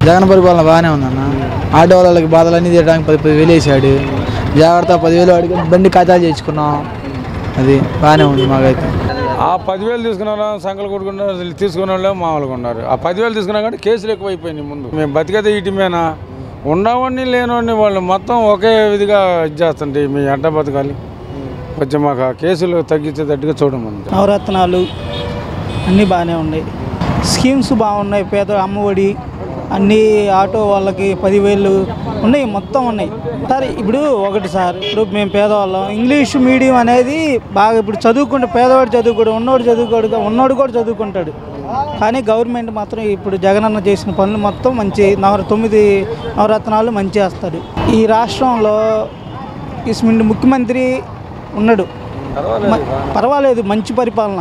జగన్ పరిపాలన బాగానే ఉందన్న ఆటో వాళ్ళకి బాధలన్నీ తీయడానికి పది పది వేలు వేసాడు జాగ్రత్త పదివేలు అడిగి బండి ఖాతాలు చేయించుకున్నాం అది బాగానే ఉంది మాకైతే ఆ పదివేలు తీసుకున్న వాళ్ళు సంకలు కొట్టుకున్న తీసుకున్న వాళ్ళే మామూలుగా ఉన్నారు ఆ పదివేలు తీసుకున్నా కానీ కేసులు ఎక్కువైపోయినాయి ముందు మేము బతికేదే ఇటుమేనా ఉన్నవాడిని లేనివాడిని వాళ్ళు మొత్తం ఒకే విధిగా ఇది చేస్తుంటే మీ అడ్డ బతకాలి కొంచెం మాకు ఆ కేసులు తగ్గించేటట్టుగా చూడమంది నవరత్నాలు అన్నీ బాగానే ఉన్నాయి స్కీమ్స్ బాగున్నాయి పేద అమ్మఒడి అన్నీ ఆటో వాళ్ళకి పదివేలు ఉన్నాయి మొత్తం ఉన్నాయి సార్ ఇప్పుడు ఒకటి సార్ ఇప్పుడు మేము పేదవాళ్ళం ఇంగ్లీష్ మీడియం అనేది బాగా ఇప్పుడు చదువుకుంటే పేదవాడు చదువుకోడు ఉన్నోడు చదువుకోడు ఉన్నోడు కూడా చదువుకుంటాడు కానీ గవర్నమెంట్ మాత్రం ఇప్పుడు జగనన్న చేసిన పనులు మొత్తం మంచి నవ తొమ్మిది నవరత్నాలు మంచి చేస్తాడు ఈ రాష్ట్రంలో ఇస్మిండి ముఖ్యమంత్రి ఉన్నాడు మ- పర్వాలేదు మంచి పరిపాలన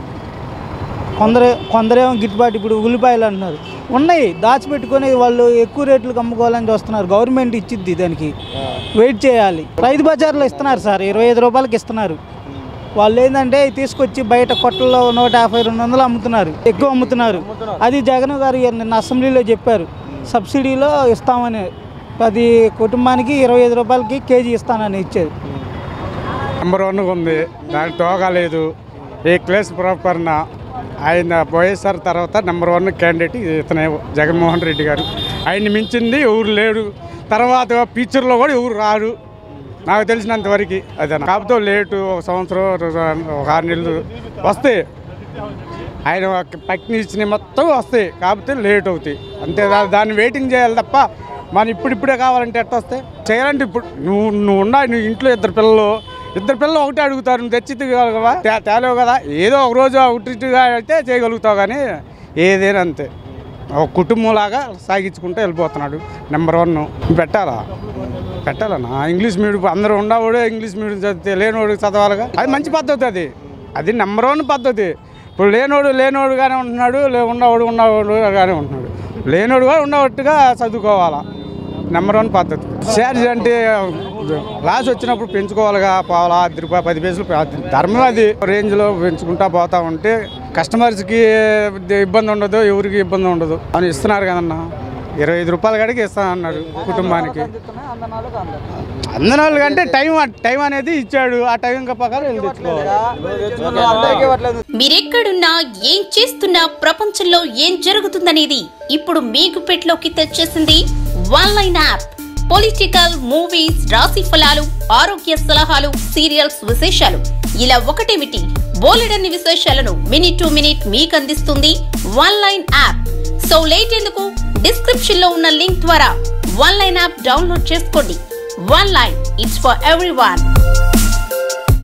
కొందరు కొందరేమో గిట్టుబాటు ఇప్పుడు ఉల్లిపాయలు అంటున్నారు ఉన్నాయి దాచిపెట్టుకొని వాళ్ళు ఎక్కువ రేట్లకు అమ్ముకోవాలని చూస్తున్నారు గవర్నమెంట్ ఇచ్చిద్ది దానికి వెయిట్ చేయాలి రైతు బజార్లో ఇస్తున్నారు సార్ ఇరవై ఐదు రూపాయలకి ఇస్తున్నారు వాళ్ళు ఏంటంటే తీసుకొచ్చి బయట కొట్టల్లో నూట యాభై రెండు వందలు అమ్ముతున్నారు ఎక్కువ అమ్ముతున్నారు అది జగన్ గారు నిన్న అసెంబ్లీలో చెప్పారు సబ్సిడీలో ఇస్తామని పది కుటుంబానికి ఇరవై ఐదు రూపాయలకి కేజీ ఇస్తానని ఇచ్చేది నెంబర్ వన్ ఉంది దానికి టోగా లేదు ఏ క్లేస్ ప్రపర్ణ ఆయన వైఎస్ఆర్ తర్వాత నెంబర్ వన్ క్యాండిడేట్ ఇతనే జగన్మోహన్ రెడ్డి గారు ఆయన్ని మించింది ఎవరు లేడు తర్వాత ఫ్యూచర్లో కూడా ఎవరు రారు నాకు తెలిసినంత వరకు అదే కాకపోతే లేటు ఒక సంవత్సరం ఒక ఆరు నెలలు వస్తాయి ఆయన ఒక పక్కన ఇచ్చిన మొత్తం వస్తాయి కాకపోతే లేట్ అవుతాయి అంతే దా- దాన్ని వెయిటింగ్ చేయాలి తప్ప మనం ఇప్పుడిప్పుడే కావాలంటే ఎట్ట వస్తాయి చేయాలంటే ఇప్పుడు నువ్వు నువ్వు ఉన్నా నీ ఇంట్లో ఇద్దరు పిల్లలు ఇద్దరు పిల్లలు ఒకటే అడుగుతారు నువ్వు తెచ్చి తీయగలవా తే- తేలేవు కదా ఏదో ఒక రోజు ఒకటిగా అయితే చేయగలుగుతావు కానీ ఏదైనా అంతే ఒక కుటుంబంలాగా సాగించుకుంటూ వెళ్ళిపోతున్నాడు నెంబర్ వన్ పెట్టాలా పెట్టాలన్నా ఇంగ్లీష్ మీడియం అందరూ ఉండవాడు ఇంగ్లీష్ మీడియం చదివితే లేనివాడు చదవాలిగా అది మంచి పద్ధతి అది అది నెంబర్ వన్ పద్ధతి ఇప్పుడు లేనోడు లేనోడుగానే ఉంటున్నాడు లే ఉన్నవాడు ఉన్నవాడుగానే ఉంటున్నాడు లేనోడు కూడా ఉన్నట్టుగా చదువుకోవాలా నెంబర్ వన్ పద్ధతి ఛార్జ్ అంటే లాస్ వచ్చినప్పుడు పెంచుకోవాలిగా పావులా ఐదు రూపాయలు పది పైసలు అది ధర్మం అది రేంజ్లో పెంచుకుంటా పోతా ఉంటే కస్టమర్స్కి ఇబ్బంది ఉండదు ఎవరికి ఇబ్బంది ఉండదు అని ఇస్తున్నారు కదన్నా ఇరవై ఐదు రూపాయల కాడికి ఇస్తాను అన్నాడు కుటుంబానికి అందనాలు కంటే టైం టైం అనేది ఇచ్చాడు ఆ టైం ప్రకారం వెళ్ళి తెచ్చుకోవాలి మీరెక్కడున్నా ఏం చేస్తున్నా ప్రపంచంలో ఏం జరుగుతుందనేది ఇప్పుడు మీకు పెట్లోకి తెచ్చేసింది one line app political movies రాశి ఫలాలు ఆరోగ్య సలహాలు సీరియల్స్ విశేషాలు ఇలా ఒకటేమిటి బోలెడన్ని విశేషాలను మినిట్ టు మినిట్ మీకు అందిస్తుంది one line app so late ఎందుకు డిస్క్రిప్షన్ లో ఉన్న లింక్ ద్వారా వన్ లైన్ యాప్ డౌన్లోడ్ చేసుకోండి one line it's for every